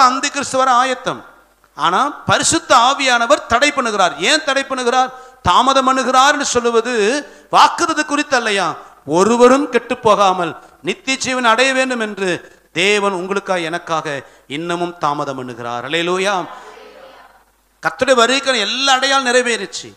அந்த கிறிஸ்து வர ஆயத்தம் ஆனா பரிசுத்த ஆவியானவர் தடை பண்ணுகிறார் ஏன் தடை பண்ணுகிறார் தாமதம் பண்ணுகிறார்னு சொல்லுவது வாக்குறது குறித்து அல்லையா ஒருவரும் கெட்டு போகாமல் நித்திய ஜீவன் அடைய வேண்டும் என்று தேவன் உங்களுக்காக எனக்காக இன்னமும் தாமதம் பண்ணுகிறார் அல்லேலூயா கர்த்தருடைய வருகைக்கான எல்லா அடையாளம் நிறைவேறிச்சு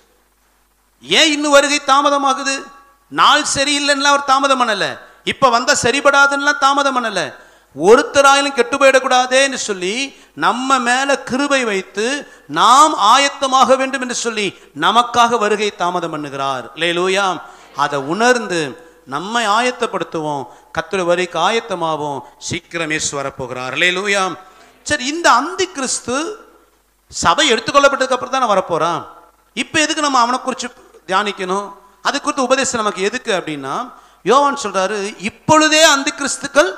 ஏன் இன்னும் வருகை தாமதமாகுது நாள் சரியில்லைன்னா அவர் தாமதம் பண்ணல இப்ப வந்தா சரிபடாதுன்னா தாமதம் பண்ணல ஒருத்தராயிலும் கெட்டு போயிடக்கூடாதேன்னு சொல்லி நம்ம மேல கிருபை வைத்து நாம் ஆயத்தமாக வேண்டும் என்று சொல்லி நமக்காக வருகை தாமதம் பண்ணுகிறார் லேலூயா அதை உணர்ந்து நம்மை ஆயத்தப்படுத்துவோம் கத்துரை வரைக்கு ஆயத்தமாவோம் சீக்கிரம் இயேசு வரப்போகிறார் லேலூயா சரி இந்த அந்தி கிறிஸ்து சபை எடுத்துக்கொள்ளப்பட்டதுக்கு அப்புறம் தானே வரப்போறான் இப்போ எதுக்கு நம்ம அவனை குறித்து தியானிக்கணும் அது குறித்து உபதேசம் நமக்கு எதுக்கு அப்படின்னா யோவான் சொல்றாரு இப்பொழுதே அந்த கிறிஸ்துக்கள்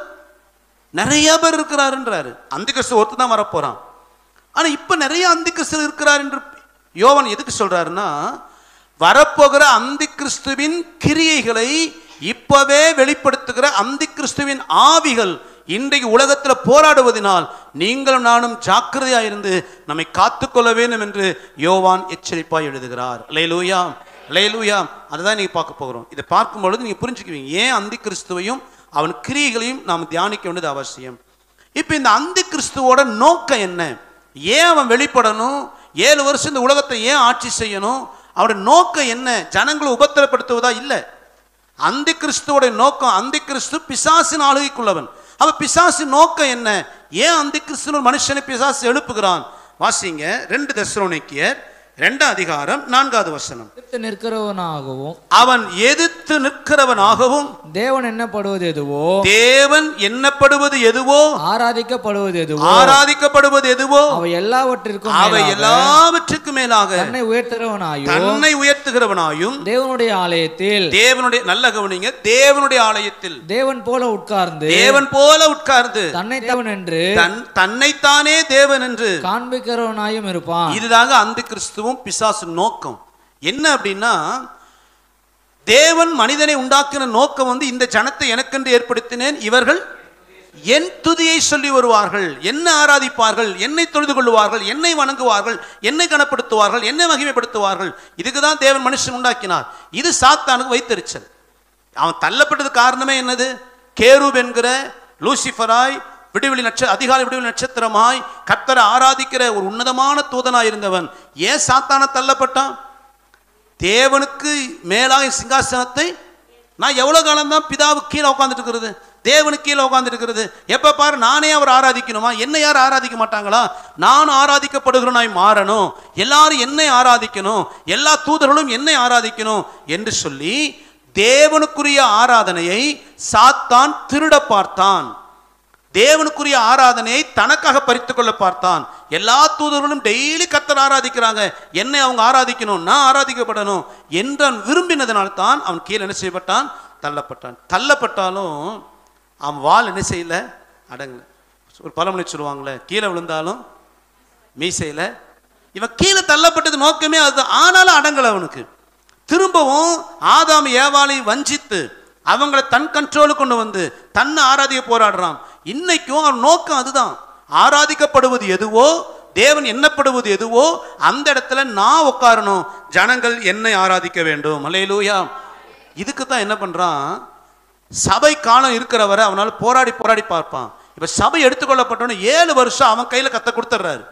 நிறைய பேர் இருக்கிறாருன்றாரு அந்த கிறிஸ்து ஒருத்தர் தான் வரப்போறான் ஆனா இப்ப நிறைய அந்த கிறிஸ்து இருக்கிறார் என்று யோவான் எதுக்கு சொல்றாருன்னா வரப்போகிற அந்த கிறிஸ்துவின் கிரியைகளை இப்பவே வெளிப்படுத்துகிற அந்த கிறிஸ்துவின் ஆவிகள் இன்றைக்கு உலகத்தில் போராடுவதனால் நீங்களும் நானும் ஜாக்கிரதையா இருந்து நம்மை காத்துக்கொள்ள வேண்டும் என்று யோவான் எச்சரிப்பாய் எழுதுகிறார் லேலூயா லேலூயா அதை தான் நீங்க பார்க்க போகிறோம் இதை பார்க்கும் பொழுது நீங்க புரிஞ்சுக்குவீங்க ஏன் அந்த கிறிஸ்துவையும் அவன் கிரியைகளையும் நாம் தியானிக்க வேண்டியது அவசியம் இப்போ இந்த அந்த கிறிஸ்துவோட நோக்கம் என்ன ஏன் அவன் வெளிப்படணும் ஏழு வருஷம் இந்த உலகத்தை ஏன் ஆட்சி செய்யணும் அவனோட நோக்கம் என்ன ஜனங்களை உபத்திரப்படுத்துவதா இல்லை அந்த கிறிஸ்துவோட நோக்கம் அந்த கிறிஸ்து பிசாசின் ஆளுகைக்குள்ளவன் அவன் பிசாசு நோக்கம் என்ன ஏன் அந்த கிறிஸ்து ஒரு மனுஷனை பிசாசு எழுப்புகிறான் வாசிங்க ரெண்டு தசரோனிக்கியர் ரெண்டாம் அதிகாரம் நான்காவது வசனம் எதிர்த்து நிற்கிறவனாகவும் அவன் எதிர்த்து நிற்கிறவனாகவும் தேவன் என்னப்படுவது எதுவோ தேவன் எண்ணப்படுவது எதுவோ ஆராதிக்கப்படுவது எதுவோ ஆராதிக்கப்படுவது எதுவோ அவை எல்லாவற்றிற்கும் அவை மேலாக எல்லாவற்றுக்கும் மேலாக தன்னை உயர்த்துகிறவனாயும் தன்னை உயர்த்துகிறவனாயும் தேவனுடைய ஆலயத்தில் தேவனுடைய நல்ல கவனிங்க தேவனுடைய ஆலயத்தில் தேவன் போல உட்கார்ந்து தேவன் போல உட்கார்ந்து தன்னை தேவன் என்று தன் தன்னைத்தானே தேவன் என்று காண்பிக்கிறவனாயும் இருப்பான் இதுதாங்க அந்த கிறிஸ்துவும் பிசாசு நோக்கம் என்ன அப்படின்னா தேவன் மனிதனை உண்டாக்கின நோக்கம் வந்து இந்த ஜனத்தை எனக்கென்று ஏற்படுத்தினேன் இவர்கள் என் துதியை சொல்லி வருவார்கள் என்னை ஆராதிப்பார்கள் என்னை தொழுது கொள்வார்கள் என்னை வணங்குவார்கள் என்னை கனப்படுத்துவார்கள் என்னை மகிமைப்படுத்துவார்கள் இதுக்கு தான் தேவன் மனுஷன் உண்டாக்கினார் இது சாத்தானுக்கு வைத்தறிச்சல் அவன் தள்ளப்பட்டது காரணமே என்னது கேரூப் என்கிற லூசிஃபராய் விடுவெளி நட்ச அதிகாலை விடுவெளி நட்சத்திரமாய் கர்த்தரை ஆராதிக்கிற ஒரு உன்னதமான தூதனாய் இருந்தவன் ஏன் சாத்தான தள்ளப்பட்டான் தேவனுக்கு மேலாக சிங்காசனத்தை நான் எவ்வளோ காலம் தான் பிதாவுக்கு கீழே உட்காந்துட்டு இருக்கிறது தேவனுக்கு கீழே உட்காந்துட்டு இருக்கிறது எப்போ பாரு நானே அவர் ஆராதிக்கணுமா என்னை யாரும் ஆராதிக்க மாட்டாங்களா நான் ஆராதிக்கப்படுகிறனாய் மாறணும் எல்லாரும் என்னை ஆராதிக்கணும் எல்லா தூதர்களும் என்னை ஆராதிக்கணும் என்று சொல்லி தேவனுக்குரிய ஆராதனையை சாத்தான் திருட பார்த்தான் தேவனுக்குரிய ஆராதனையை தனக்காக பறித்து கொள்ள பார்த்தான் எல்லா தூதர்களும் டெய்லி கத்தர் ஆராதிக்கிறாங்க என்னை அவங்க ஆராதிக்கணும் நான் ஆராதிக்கப்படணும் என்று அவன் விரும்பினதனால் தான் அவன் கீழே என்ன செய்யப்பட்டான் தள்ளப்பட்டான் தள்ளப்பட்டாலும் அவன் வால் என்ன செய்யல அடங்கல ஒரு பழமொழி சொல்லுவாங்களே கீழே விழுந்தாலும் மீசையில் இவன் கீழே தள்ளப்பட்டது நோக்கமே அதுதான் ஆனாலும் அடங்கல அவனுக்கு திரும்பவும் ஆதாம் ஏவாளை வஞ்சித்து அவங்கள தன் கண்ட்ரோலுக்கு கொண்டு வந்து தன்னை ஆராதிக்க போராடுறான் இன்னைக்கும் அவன் நோக்கம் அதுதான் ஆராதிக்கப்படுவது எதுவோ தேவன் எண்ணப்படுவது எதுவோ அந்த இடத்துல நான் உட்காரணும் ஜனங்கள் என்னை ஆராதிக்க வேண்டும் அல்லேலூயா இதுக்கு தான் என்ன பண்றான் சபை காலம் இருக்கிற வரை அவனால போராடி போராடி பார்ப்பான் இப்ப சபை எடுத்துக்கொள்ளப்பட்டவன ஏழு வருஷம் அவன் கையில கத்த கொடுத்துட்றாரு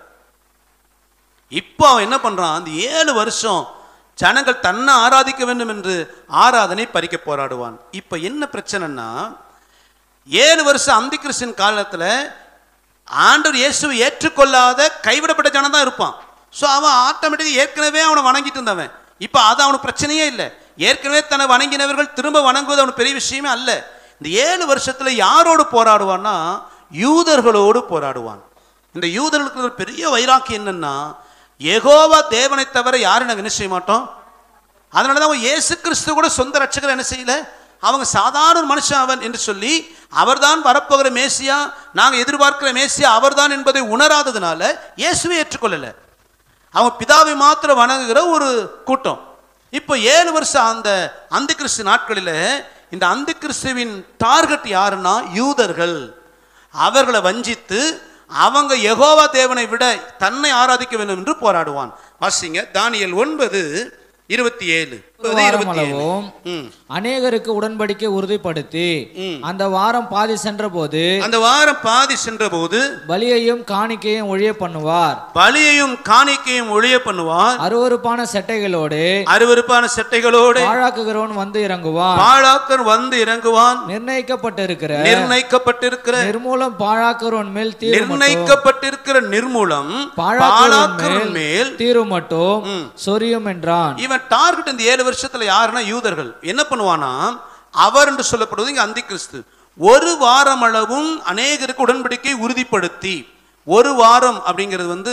இப்போ அவன் என்ன பண்றான் அந்த ஏழு வருஷம் ஜனங்கள் தன்னை ஆராதிக்க வேண்டும் என்று ஆராதனை பறிக்க போராடுவான் இப்போ என்ன பிரச்சனைன்னா ஏழு வருஷம் அந்தி கிறிஸ்டின் காலத்தில் ஆண்டவர் இயேசுவை ஏற்றுக்கொள்ளாத கைவிடப்பட்ட ஜனம் தான் இருப்பான் ஸோ அவன் ஆட்டோமேட்டிக்காக ஏற்கனவே அவனை வணங்கிட்டு இருந்தவன் இப்போ அது அவனுக்கு பிரச்சனையே இல்லை ஏற்கனவே தன்னை வணங்கினவர்கள் திரும்ப வணங்குவது அவனுக்கு பெரிய விஷயமே அல்ல இந்த ஏழு வருஷத்துல யாரோடு போராடுவான்னா யூதர்களோடு போராடுவான் இந்த யூதர்களுக்கு ஒரு பெரிய வைராக்கியம் என்னன்னா யெகோவா தேவனை தவிர யாரும் நாங்கள் என்ன செய்ய மாட்டோம் அதனால தான் அவன் இயேசு கிறிஸ்து கூட சொந்த ரட்சகர் என்ன செய்யல அவங்க சாதாரண ஒரு மனுஷன் அவன் என்று சொல்லி அவர்தான் வரப்போகிற மேசியா நாங்கள் எதிர்பார்க்கிற மேசியா அவர்தான் என்பதை உணராததுனால இயேசுவை ஏற்றுக்கொள்ளலை அவன் பிதாவை மாத்திரம் வணங்குகிற ஒரு கூட்டம் இப்போ ஏழு வருஷம் அந்த அந்த கிறிஸ்து நாட்களில் இந்த அந்த கிறிஸ்துவின் டார்கெட் யாருன்னா யூதர்கள் அவர்களை வஞ்சித்து அவங்க யெகோவா தேவனை விட தன்னை ஆராதிக்க வேண்டும் என்று போராடுவான் வாசிங்க தானியல் ஒன்பது இருபத்தி ஏழு ஒரு வாரம் அளவும் ம். அநேகருக்கு உடன்படிக்கை உறுதிப்படுத்தி ம். அந்த வாரம் பாதி சென்றபோது அந்த வாரம் பாதி சென்றபோது பலியையும் காணிக்கையும் ஒழிய பண்ணுவார் பலியையும் காணிக்கையும் ஒழிய பண்ணுவார் அருவருப்பான செட்டைகளோடு அருவருப்பான செட்டைகளோடு பாழாக்குகிறவன் வந்து இறங்குவான் பாழாக்கர் வந்து இறங்குவான் நிர்ணயிக்கப்பட்டிருக்கிற நிர்ணயிக்கப்பட்டிருக்கிற நிர்மூலம் பாழாக்குறவன் மேல் தீரு மட்டும் நிர்ணயிக்கப்பட்டிருக்கிற நிர்மூலம் பாழாக்குறவன் பாழாக்கரின் மேல் தீரு மட்டும் சொரியும் என்றான் இவன் டார்கெட் இந்த ஏழு வருஷத்துல யாருன்னா யூதர்கள் என்ன பண்ணுவானா அவர் என்று சொல்லப்படுவது இங்க அந்தி கிறிஸ்து ஒரு வாரம் அளவும் அநேகருக்கு உடன்படிக்கை உறுதிப்படுத்தி ஒரு வாரம் அப்படிங்கிறது வந்து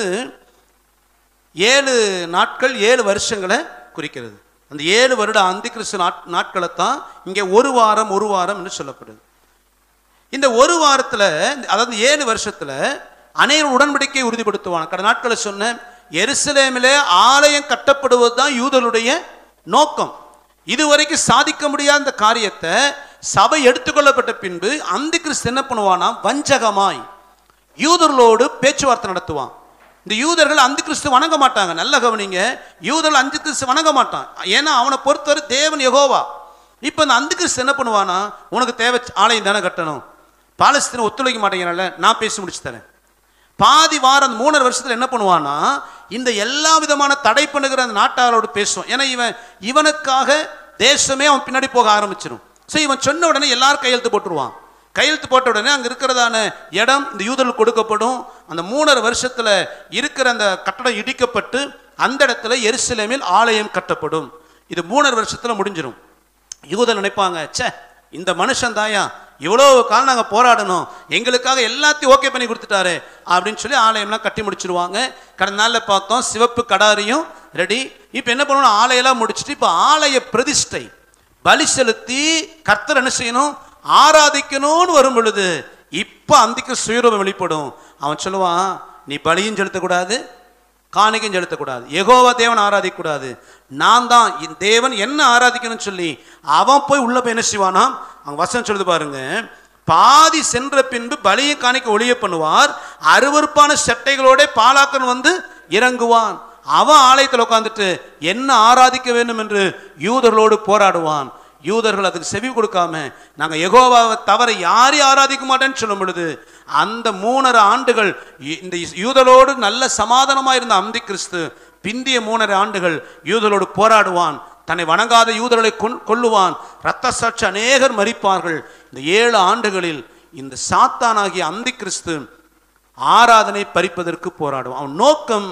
ஏழு நாட்கள் ஏழு வருஷங்களை குறிக்கிறது அந்த ஏழு வருட அந்தி கிறிஸ்து நாட் நாட்களை தான் இங்கே ஒரு வாரம் ஒரு வாரம் என்று சொல்லப்படுது இந்த ஒரு வாரத்துல அதாவது ஏழு வருஷத்துல அநேக உடன்படிக்கை உறுதிப்படுத்துவான் கடந்த நாட்களை சொன்னேன் எருசலேமிலே ஆலயம் கட்டப்படுவது தான் யூதருடைய நோக்கம் இதுவரைக்கும் சாதிக்க முடியாத இந்த காரியத்தை சபை எடுத்துக்கொள்ளப்பட்ட பின்பு அந்த கிறிஸ்து என்ன பண்ணுவானா வஞ்சகமாய் யூதர்களோடு பேச்சுவார்த்தை நடத்துவான் இந்த யூதர்கள் அந்த கிறிஸ்து வணங்க மாட்டாங்க நல்ல கவனிங்க யூதர்கள் அஞ்சு கிறிஸ்து வணங்க மாட்டான் ஏன்னா அவனை பொறுத்தவரை தேவன் யெகோவா இப்போ இந்த அந்த கிறிஸ்து என்ன பண்ணுவானா உனக்கு தேவை ஆலயம் தானே கட்டணும் பாலஸ்தீன ஒத்துழைக்க மாட்டேங்கிறனால நான் பேசி முடிச்சு தரேன் பாதி வாரம் அந்த மூணரை வருஷத்துல என்ன பண்ணுவானா இந்த எல்லா விதமான தடை பண்ணுகிற அந்த நாட்டாரோடு பேசுவான் ஏன்னா இவன் இவனுக்காக தேசமே அவன் பின்னாடி போக ஆரம்பிச்சிடும் ஸோ இவன் சொன்ன உடனே எல்லாரும் கையெழுத்து போட்டுருவான் கையெழுத்து போட்ட உடனே அங்கே இருக்கிறதான இடம் இந்த யூதர்களுக்கு கொடுக்கப்படும் அந்த மூணரை வருஷத்துல இருக்கிற அந்த கட்டடம் இடிக்கப்பட்டு அந்த இடத்துல எருசலேமில் ஆலயம் கட்டப்படும் இது மூணரை வருஷத்துல முடிஞ்சிடும் யூதர் நினைப்பாங்க ச்சே இந்த மனுஷன் தாயா இவ்வளோ காலம் நாங்கள் போராடணும் எங்களுக்காக எல்லாத்தையும் ஓகே பண்ணி கொடுத்துட்டாரு அப்படின்னு சொல்லி ஆலயம்லாம் கட்டி முடிச்சிருவாங்க கடந்த நாளில் பார்த்தோம் சிவப்பு கடாரியும் ரெடி இப்போ என்ன பண்ணணும் ஆலயெல்லாம் முடிச்சுட்டு இப்போ ஆலய பிரதிஷ்டை பலி செலுத்தி கர்த்தர் என்ன செய்யணும் ஆராதிக்கணும்னு வரும் பொழுது இப்போ அந்திக்கு சுயரூபம் வெளிப்படும் அவன் சொல்லுவான் நீ பலியும் செலுத்தக்கூடாது காணிக்கையும் செலுத்தக்கூடாது யெகோவா தேவன் ஆராதிக்கக்கூடாது நான் தான் இந்த தேவன் என்ன ஆராதிக்கணும்னு சொல்லி அவன் போய் உள்ள போய் என்ன செய்வானா அவங்க வசனம் சொல்லுது பாருங்க பாதி சென்ற பின்பு பலியை காணிக்க ஒளிய பண்ணுவார் அருவருப்பான செட்டைகளோட பாலாக்கன் வந்து இறங்குவான் அவன் ஆலயத்தில் உட்காந்துட்டு என்ன ஆராதிக்க வேண்டும் என்று யூதர்களோடு போராடுவான் யூதர்கள் அதுக்கு செவி கொடுக்காம நாங்கள் யெகோவாவை தவிர யாரையும் ஆராதிக்க மாட்டேன்னு சொல்லும் பொழுது அந்த மூணரை ஆண்டுகள் இ- இந்த யூதரோடு நல்ல சமாதானமாக இருந்த அந்தி கிறிஸ்து பிந்திய மூணரை ஆண்டுகள் யூதரோடு போராடுவான் தன்னை வணங்காத யூதர்களை கொன்- கொல்லுவான் இரத்த சாட்சி அநேகர் மரிப்பார்கள் இந்த ஏழு ஆண்டுகளில் இந்த சாத்தானாகிய அந்தி கிறிஸ்து ஆராதனை பறிப்பதற்கு போராடுவான் அவன் நோக்கம்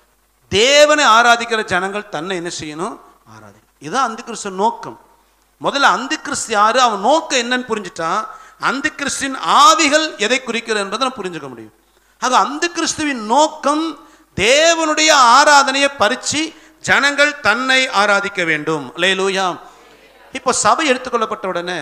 தேவனை ஆராதிக்கிற ஜனங்கள் தன்னை என்ன செய்யணும் ஆராதி இதுதான் அந்த கிறிஸ்து நோக்கம் முதல்ல அந்த கிறிஸ்து யாரு அவன் நோக்கம் என்னன்னு புரிஞ்சுட்டான் அந்த கிறிஸ்துவின் ஆவிகள் எதை குறிக்கிறது என்பதை நம்ம புரிஞ்சுக்க முடியும் ஆக அந்த கிறிஸ்துவின் நோக்கம் தேவனுடைய ஆராதனையை பறிச்சு ஜனங்கள் தன்னை ஆராதிக்க வேண்டும் லேலூயா இப்போ சபை எடுத்துக்கொள்ளப்பட்ட உடனே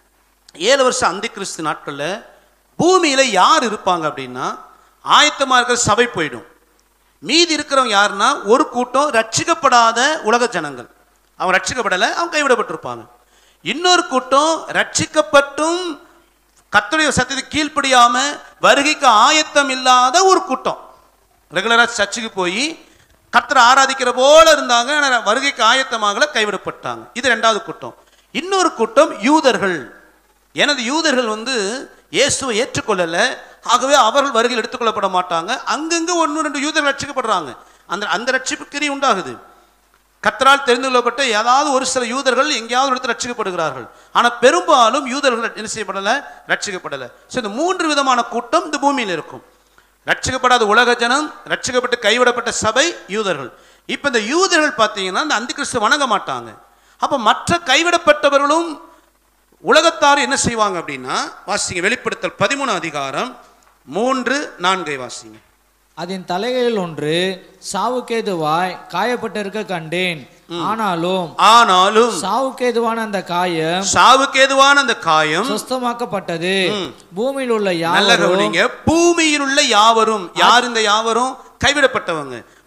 ஏழு வருஷம் அந்தி கிறிஸ்து நாட்களில் பூமியில யார் இருப்பாங்க அப்படின்னா ஆயத்தமா இருக்கிற சபை போயிடும் மீதி இருக்கிறவங்க யாருன்னா ஒரு கூட்டம் ரட்சிக்கப்படாத உலக ஜனங்கள் அவன் ரட்சிக்கப்படலை அவன் கைவிடப்பட்டிருப்பாங்க இன்னொரு கூட்டம் ரட்சிக்கப்பட்டும் கர்த்தருடைய சத்தியத்தை கீழ்ப்படியாம வருகைக்கு ஆயத்தம் இல்லாத ஒரு கூட்டம் ரெகுலராக சர்ச்சுக்கு போய் கர்த்தரை ஆராதிக்கிற போல இருந்தாங்க ஆனா வருகைக்கு ஆயத்தமாகல கைவிடப்பட்டாங்க இது ரெண்டாவது கூட்டம் இன்னொரு கூட்டம் யூதர்கள் எனது யூதர்கள் வந்து இயேசுவை ஏற்றுக்கொள்ளலை ஆகவே அவர்கள் வருகையில் எடுத்துக்கொள்ளப்பட மாட்டாங்க அங்கங்க ஒன்று ரெண்டு யூதர்கள் ரட்சிக்கப்படுறாங்க அந்த அந்த ரட்சிப்பு கிரி உண்டாகுது கத்தரால் தெரிந்து கொள்ளப்பட்ட ஏதாவது ஒரு சில யூதர்கள் எங்கேயாவது ஒரு இடத்துல ரட்சிக்கப்படுகிறார்கள் ஆனால் பெரும்பாலும் யூதர்கள் என்ன செய்யப்படலை ரட்சிக்கப்படலை ஸோ இந்த மூன்று விதமான கூட்டம் இந்த பூமியில் இருக்கும் ரட்சிக்கப்படாத உலக ஜனம் ரட்சிக்கப்பட்டு கைவிடப்பட்ட சபை யூதர்கள் இப்போ இந்த யூதர்கள் பார்த்தீங்கன்னா இந்த அந்திகிறிஸ்து வணங்க மாட்டாங்க அப்போ மற்ற கைவிடப்பட்டவர்களும் உலகத்தார் என்ன செய்வாங்க அப்படின்னா வாசிங்க வெளிப்படுத்தல் பதிமூணு அதிகாரம் மூன்று நான்கை வாசிங்க அதன் தலைகளில் ஒன்று சாவுக்கேதுவாய் காயப்பட்டிருக்க கண்டேன் ஆனாலும் ஆனாலும் சாவுக்கேதுவான அந்த காயம் சாவுக்கு ஏதுவான அந்த காயம் சுஸ்தமாக்கப்பட்டது பூமியில் உள்ள நல்ல யாவரும் கவனிங்க பூமியில் உள்ள யாவரும் யார் இந்த யாவரும் கைவிடப்பட்டவங்க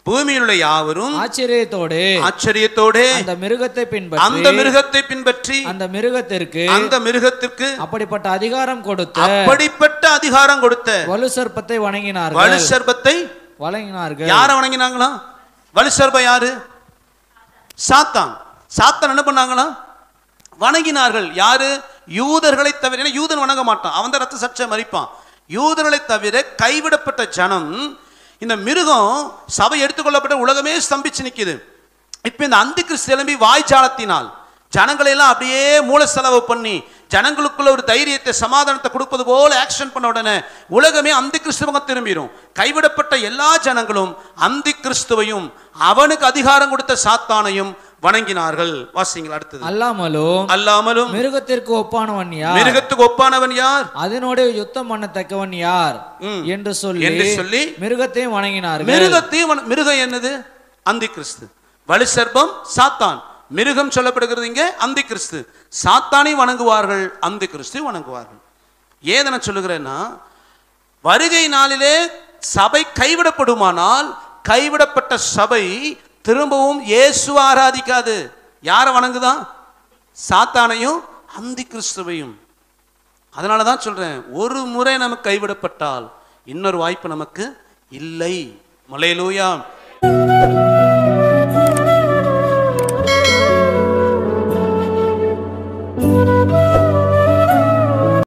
பூமியில் உள்ள யாவரும் ஆச்சரியத்தோடு ஆச்சரியத்தோடே அந்த மிருகத்தை அந்த பின்பற்றி மிருகத்தை பின்பற்றி அந்த மிருகத்திற்கு அந்த மிருகத்திற்கு அப்படிப்பட்ட அதிகாரம் கொடுத்த அப்படிப்பட்ட அதிகாரம் கொடுத்த வலு சர்ப்பத்தை வணங்கினார்கள் வலு சர்பத்தை வணங்கினார்கள் யார வணங்கினாங்களா வலு சர்பம் யாரு சாத்தான் சாத்தான் என்ன பண்ணாங்களா வணங்கினார்கள் யாரு யூதர்களை தவிர ஏன்னா யூதன் வணங்க மாட்டான் அவன் தான் ரத்த சர்ச்சை மறிப்பான் யூதர்களை தவிர கைவிடப்பட்ட ஜனம் இந்த மிருகம் சபை எடுத்துக்கொள்ளப்பட்ட உலகமே ஸ்தம்பிச்சு நிக்குது இப்ப இந்த அந்தி கிறிஸ்து எழும்பி வாய்ச்சாலத்தினால் ஜனங்களை எல்லாம் அப்படியே மூல செலவு பண்ணி ஜனங்களுக்குள்ள ஒரு தைரியத்தை சமாதானத்தை கொடுப்பது போல ஆக்ஷன் பண்ண உடனே உலகமே அந்தி கிறிஸ்துவங்க திரும்பிடும் கைவிடப்பட்ட எல்லா ஜனங்களும் அந்தி கிறிஸ்துவையும் அவனுக்கு அதிகாரம் கொடுத்த சாத்தானையும் வணங்கினார்கள் வாசிங்கள் அடுத்தது அல்லாமலும் அல்லாமலும் மிருகத்திற்கு ஒப்பானவன் யார் மிருகத்துக்கு ஒப்பானவன் யார் அதனோட யுத்தம் பண்ணத்தக்கவன் யார் ம். என்று சொல்லி என்று சொல்லி மிருகத்தையும் வணங்கினார்கள் மிருகத்தையும் வண- மிருகம் என்னது அந்தி கிறிஸ்து வலு சர்ப்பம் சாத்தான் மிருகம் சொல்லப்படுகிறது இங்கே அந்தி கிறிஸ்து சாத்தானை வணங்குவார்கள் அந்தி கிறிஸ்து வணங்குவார்கள் ஏதன சொல்லுகிறேன்னா வருகை நாளிலே சபை கைவிடப்படுமானால் கைவிடப்பட்ட சபை திரும்பவும் இயேசு ஆராதிக்காது யாரை வணங்குதான் சாத்தானையும் அந்தி கிறிஸ்துவையும் அதனால தான் சொல்றேன் ஒரு முறை நமக்கு கைவிடப்பட்டால் இன்னொரு வாய்ப்பு நமக்கு இல்லை மலையிலூயா